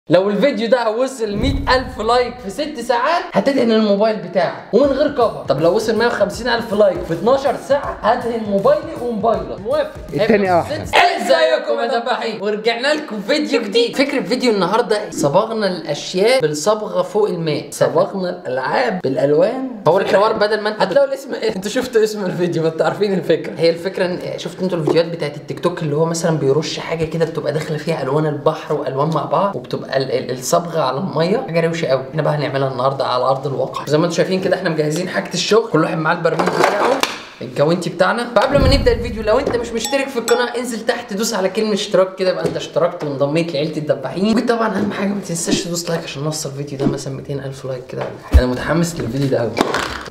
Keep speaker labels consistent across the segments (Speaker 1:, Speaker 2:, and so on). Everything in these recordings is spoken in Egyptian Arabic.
Speaker 1: لو الفيديو ده وصل 100000 لايك في 6 ساعات هتدهن الموبايل بتاعك ومن غير كفر طب لو وصل 150000 لايك في 12 ساعة هدهن موبايلي وموبايلك موافق
Speaker 2: التاني
Speaker 1: هيبقى
Speaker 2: أحسن.
Speaker 1: ست- ازيكم يا دباحين ورجعنا لكم فيديو جديد فكرة فيديو النهاردة صبغنا الاشياء بالصبغة فوق الماء صبغنا الالعاب بالالوان هو الحوار بدل ما انت هتلاقوا الاسم ايه انتوا شفتوا اسم الفيديو ما انتوا عارفين الفكرة هي الفكرة ان شفت انتوا الفيديوهات بتاعت التيك توك اللي هو مثلا بيرش حاجة كده بتبقى داخلة فيها الوان البحر والوان مع بعض وبتبقى ال- ال- الصبغة على المية حاجة روشة قوي احنا بقى هنعملها النهاردة على ارض الواقع زي ما انتوا شايفين كده احنا مجهزين حاجة الشغل كل واحد معاه البرميل بتاعه الجوانتي بتاعنا فقبل ما نبدا الفيديو لو انت مش مشترك في القناه انزل تحت دوس على كلمه اشتراك كده يبقى انت اشتركت وانضميت لعيله الدباحين وطبعا اهم حاجه ما تنساش تدوس لايك عشان نوصل الفيديو ده مثلا 200000 لايك كده ولا حاجه انا متحمس للفيديو ده قوي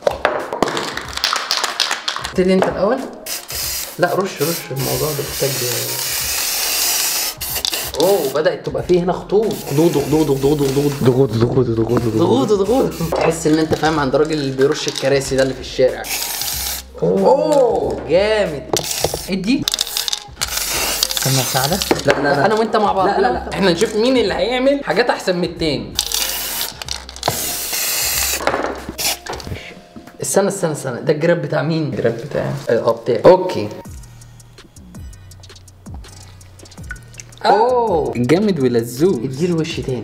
Speaker 1: ابتدي انت الاول لا رش رش الموضوع ده محتاج اوه بدات تبقى فيه هنا خطوط خدود خدود خدود خدود
Speaker 2: ضغوط ضغوط ضغوط
Speaker 1: ضغوط ضغوط تحس ان انت فاهم عند الراجل اللي بيرش الكراسي ده اللي في الشارع اوه جامد ادي
Speaker 2: استنى اساعدك
Speaker 1: لا لا لا انا وانت مع بعض لا لا لا احنا نشوف مين اللي هيعمل حاجات احسن من التاني استنى استنى استنى ده الجراب بتاع مين؟ الجراب بتاعي اه بتاعي اوكي اوه جامد ولزوز اديله وش تاني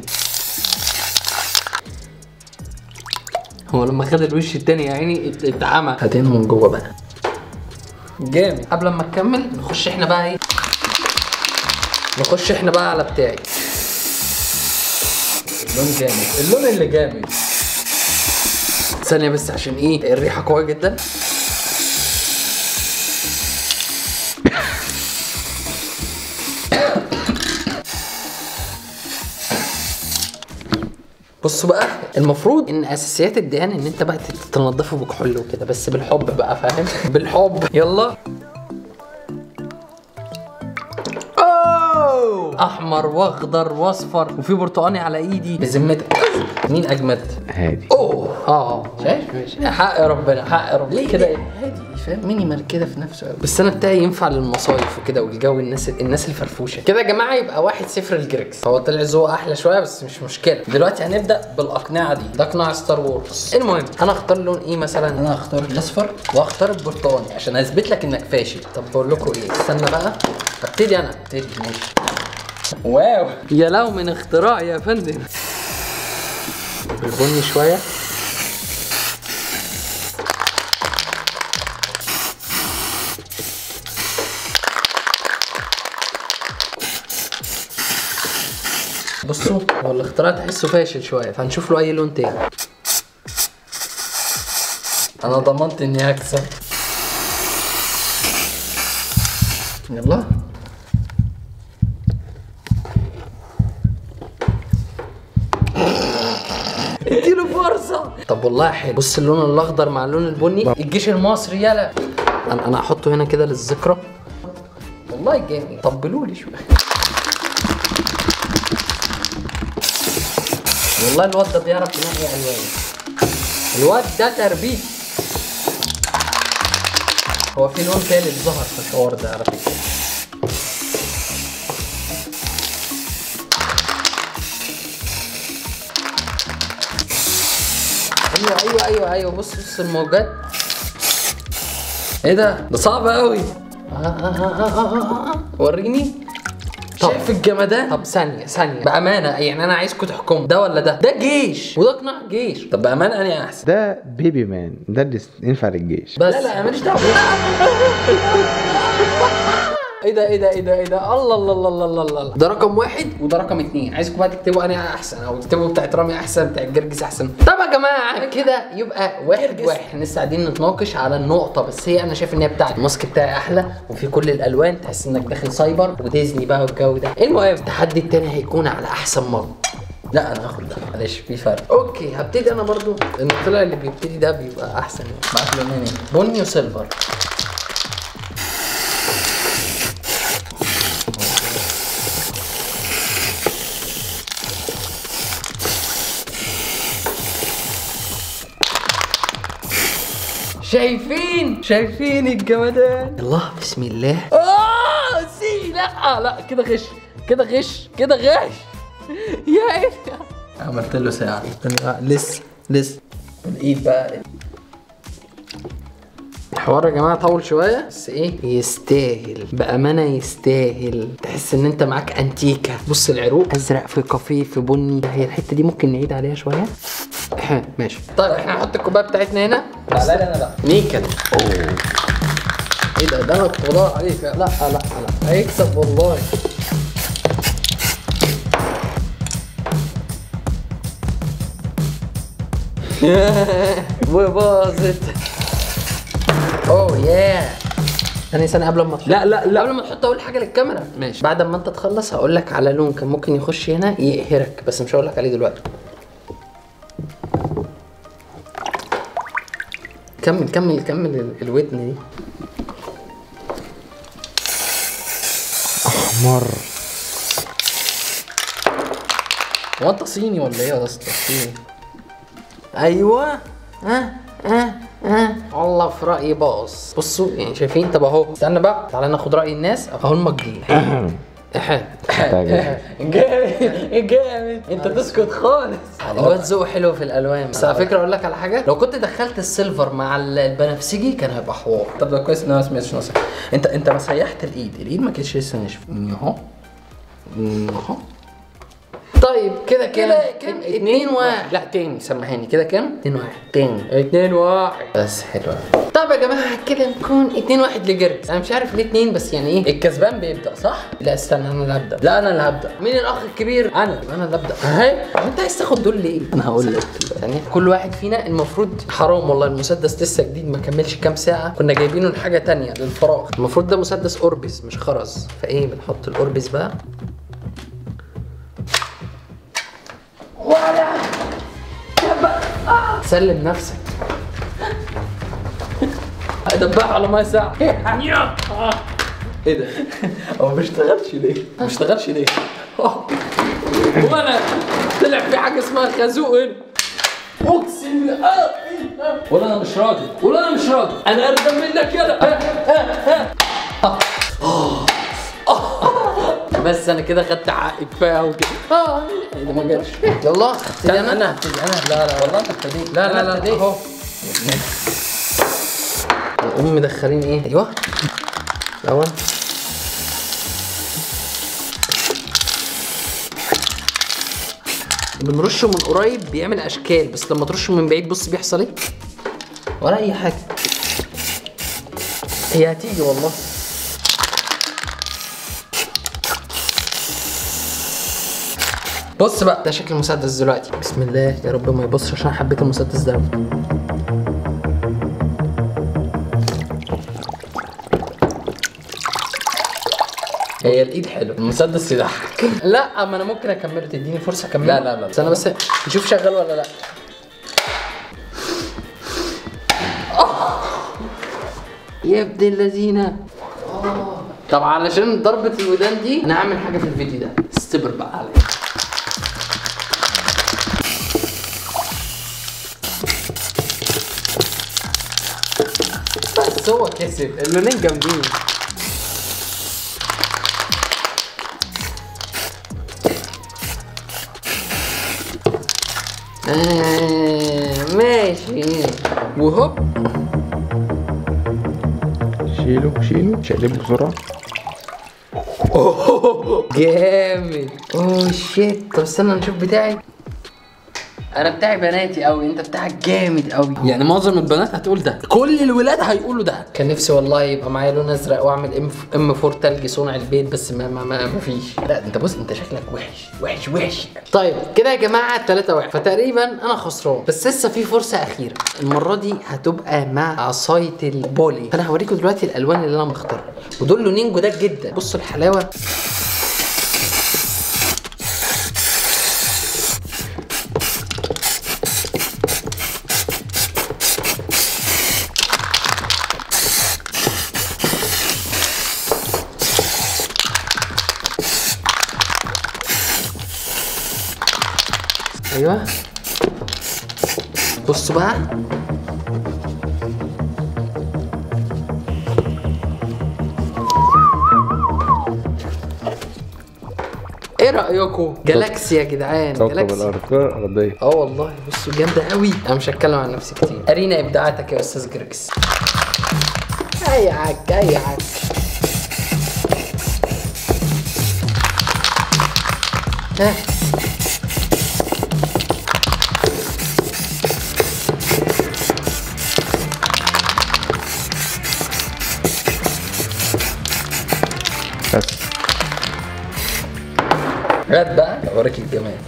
Speaker 1: هو لما خد الوش التاني يا عيني ات- اتعمى هاتينه من جوه بقى جامد قبل ما نكمل نخش احنا بقى ايه نخش احنا بقى على بتاعي اللون جامد اللون اللي جامد ثانية بس عشان ايه الريحة قوية جدا بصوا بقى المفروض ان اساسيات الدهان ان انت بقى تنضفه بكحول وكده بس بالحب بقى فاهم بالحب يلا أوه! احمر واخضر واصفر وفي برتقاني على ايدي بذمتك مين اجمد
Speaker 2: هادي
Speaker 1: اوه اه شايف ماشي حق ربنا حق ربنا كده إيه؟ هادي فاهم مينيمال كده في نفسه قوي بس انا بتاعي ينفع للمصايف وكده والجو الناس الناس الفرفوشه كده يا جماعه يبقى واحد صفر الجريكس هو طلع ذوق احلى شويه بس مش مشكله دلوقتي هنبدا بالاقنعه دي ده اقناع ستار وورز المهم انا اختار لون ايه مثلا انا هختار الاصفر واختار البرتقاني عشان اثبت لك انك فاشل طب بقول لكم ايه استنى بقى ابتدي انا ابتدي ماشي واو يا لو من اختراع يا فندم البني شويه بصوا هو الاختراع تحسه فاشل شويه فهنشوف له اي لون تاني انا ضمنت اني هكسب يلا اديله فرصه طب والله حلو بص اللون الاخضر مع اللون البني الجيش المصري يلا انا انا هحطه هنا كده للذكرى والله جامد طبلوا لي شويه والله الواد ده بيعرف ينقي الوان الواد ده تربيت هو في لون تالت ظهر في الحوار ده على فكره ايوه ايوه ايوه ايوه بص بص الموجات ايه ده ده صعب قوي آه آه آه آه آه آه آه. وريني طب شايف الجمدان طب ثانية ثانية بأمانة يعني أنا عايزكم تحكموا ده ولا ده؟ ده جيش وده قناع جيش طب بأمانة أنا أحسن
Speaker 2: ده بيبي مان ده اللي ينفع للجيش
Speaker 1: بس لا لا ماليش دعوة ايه ده ايه ده ايه ده ايه ده الله الله الله الله الله الله ده رقم واحد وده رقم اتنين عايزكم بقى تكتبوا انا احسن او تكتبوا بتاعت رامي احسن بتاعت جرجس احسن طب يا جماعه كده يبقى واحد واحد احنا لسه قاعدين نتناقش على النقطه بس هي انا شايف ان هي بتاعت الماسك بتاعي احلى وفي كل الالوان تحس انك داخل سايبر وديزني بقى والجو ده المهم التحدي التاني هيكون على احسن مره لا انا هاخد ده معلش في فرق اوكي هبتدي انا برضو لان طلع اللي بيبتدي ده بيبقى احسن يعني معاك لونين بني وسيلفر شايفين شايفين الجمدان الله بسم الله اه سي لا لا كده غش كده غش كده غش يا ايه
Speaker 3: عملت له ساعة
Speaker 1: آه، لسه لسه
Speaker 3: الايد بقى
Speaker 1: الحوار يا جماعه طول شويه بس ايه يستاهل بامانه يستاهل تحس ان انت معاك انتيكه بص العروق ازرق في كافيه في بني هي الحته دي ممكن نعيد عليها شويه إحنا، ماشي طيب احنا هنحط الكوبايه بتاعتنا هنا
Speaker 3: تعالى لي انا بقى
Speaker 1: نيكل ايه ده ده انا كنت بدور عليه فعلا. لا لا لا هيكسب والله وباظت اوه ياه ثانية ثانية قبل ما تحط
Speaker 3: لا، لا، لا.
Speaker 1: قبل ما تحط اقول حاجة للكاميرا ماشي بعد ما انت تخلص هقول لك على لون كان ممكن يخش هنا يقهرك بس مش هقول لك عليه دلوقتي كمل كمل كمل ال- الودن دي
Speaker 2: احمر
Speaker 3: هو انت صيني ولا ايه يا اسطى صيني
Speaker 1: ايوه ها ها ها والله في رايي باظ بصوا يعني شايفين طب اهو استنى بقى تعالى ناخد راي الناس اهو المجين احنا
Speaker 2: محتاج
Speaker 3: جامد جامد انت تسكت خالص
Speaker 1: الواد ذوقه حلو في الالوان بس على فكره اقول لك على حاجه لو كنت دخلت السيلفر مع ال- البنفسجي كان هيبقى حوار
Speaker 3: طب ده كويس ان انا ما سمعتش نصيحة انت انت ما سيحت الايد الايد ما كانتش لسه ناشفه اهو اهو
Speaker 1: طيب كده كده كام اتنين واحد
Speaker 3: لا تاني سمعاني كده كام؟
Speaker 1: اتنين واحد
Speaker 3: تاني
Speaker 1: اتنين واحد
Speaker 3: بس حلو
Speaker 1: طب يا جماعه كده نكون اتنين واحد لجرجس انا مش عارف ليه اتنين بس يعني ايه
Speaker 3: الكسبان بيبدا صح؟
Speaker 1: لا استنى انا اللي هبدا
Speaker 3: لا انا اللي هبدا
Speaker 1: مين الاخ الكبير
Speaker 3: انا
Speaker 1: انا اللي ابدا اهي انت عايز تاخد دول ليه
Speaker 3: انا هقول لك
Speaker 1: يعني كل واحد فينا المفروض حرام والله المسدس لسه جديد ما كملش كام ساعه كنا جايبينه لحاجه تانية للفراغ المفروض ده مسدس اوربس مش خرز فايه بنحط الاوربس بقى ولا سلم نفسك
Speaker 3: ادبها على ميه ساعه ايه ده؟ هو ما بيشتغلش ليه؟ ما بيشتغلش ليه؟
Speaker 1: وانا طلع في حاجه اسمها خازوق هنا اقسم بالله
Speaker 3: ولا انا مش راضي
Speaker 1: ولا انا مش راضي انا اردم منك يلا بس انا كده خدت حقي كفايه قوي كده اه
Speaker 3: ايه ده ما جاش
Speaker 1: يلا ابتدي
Speaker 3: انا انا هبتدي انا لا لا والله انت ابتديت
Speaker 1: لا لا
Speaker 3: أنا
Speaker 1: لا
Speaker 3: ابتديت.
Speaker 1: اهو نقوم مدخلين ايه ايوه الاول بنرشه من قريب بيعمل اشكال بس لما ترشه من بعيد بص بيحصل ايه ولا اي حاجه هي هتيجي والله بص بقى ده شكل المسدس دلوقتي بسم الله يا رب ما يبصش عشان حبيت المسدس ده أوي.
Speaker 3: هي الايد حلوه المسدس يضحك
Speaker 1: لا ما انا ممكن اكمله تديني فرصه اكمله
Speaker 3: لا، لا، لا.
Speaker 1: بس انا بس نشوف شغال ولا لا آه. يا ابن اللذينه آه. طب علشان ضربة الودان دي نعمل حاجة في الفيديو ده استبر بقى عليا بس هو كسب اللونين جامدين آه ماشي وهوب
Speaker 2: شيله شيله شقلبه بسرعة
Speaker 1: جامد اوه شيت طب استنى نشوف بتاعي انا بتاعي بناتي قوي انت بتاعك جامد قوي
Speaker 3: يعني معظم البنات هتقول ده كل الولاد هيقولوا ده
Speaker 1: كان نفسي والله يبقى معايا لون ازرق واعمل ام ام 4 تلج صنع البيت بس ما ما, ما, ما فيش
Speaker 3: لا انت بص انت شكلك وحش وحش وحش
Speaker 1: طيب كده يا جماعه 3 1 فتقريبا انا خسران بس لسه في فرصه اخيره المره دي هتبقى مع عصايه البولي فانا هوريكم دلوقتي الالوان اللي انا مختارها ودول لونين جداد جدا بصوا الحلاوه ايوه بصوا بقى ايه رايكم جالاكسي يا جدعان
Speaker 2: كوكب
Speaker 1: جالاكسي
Speaker 2: الارض ارضيه
Speaker 1: اه والله بصوا جامده قوي انا مش هتكلم عن نفسي كتير ارينا ابداعاتك يا استاذ جريكس اي عك اي عك ها
Speaker 2: بس
Speaker 1: رد بقى اوريك الجمال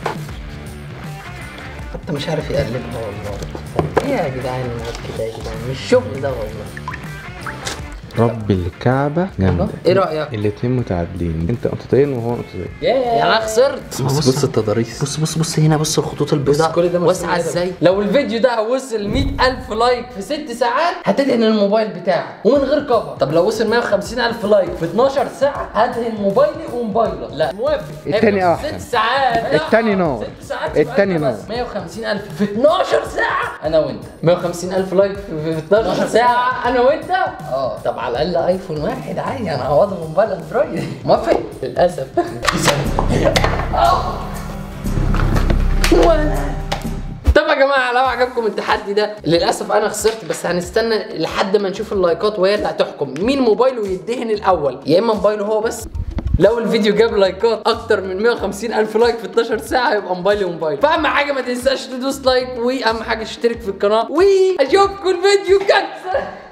Speaker 1: حتى مش عارف يقلبها والله ايه يا جدعان الناس كده يا جدعان مش شغل ده والله
Speaker 2: رب الكعبه جامده
Speaker 1: ايه رايك؟
Speaker 2: الاتنين متعادلين انت نقطتين وهو نقطتين
Speaker 1: يعني انا خسرت
Speaker 3: بص بص التضاريس
Speaker 1: بص بص بص هنا بص الخطوط البيضاء
Speaker 3: كل ده مرسوم
Speaker 1: واسعه
Speaker 3: كده.
Speaker 1: ازاي لو الفيديو ده وصل 100000 لايك في 6 ساعات هتدهن الموبايل بتاعك ومن غير كفر طب لو وصل 150000 لايك في 12 ساعه هدهن موبايلي وموبايلك لا موافق
Speaker 2: التاني
Speaker 1: هيبقى في
Speaker 2: أحسن.
Speaker 1: 6 ساعات لا،
Speaker 2: التاني نار.
Speaker 1: ست ساعات
Speaker 2: التاني
Speaker 1: يبقى
Speaker 2: نار.
Speaker 1: بس 150000 في 12 ساعه انا وانت 150000 لايك في في 12 ساعه انا وانت اه طب على الاقل ايفون واحد عادي انا هوضع موبايل اندرويد موافق للاسف طب يا جماعه لو عجبكم التحدي ده للاسف انا خسرت بس هنستنى لحد ما نشوف اللايكات وهي اللي هتحكم مين موبايله يدهن الاول يا اما موبايله هو بس لو الفيديو جاب لايكات اكتر من 150 الف لايك في 12 ساعه يبقى موبايلي وموبايل فاهم حاجه ما تنساش تدوس لايك واهم حاجه تشترك في القناه واشوفكم الفيديو الجاي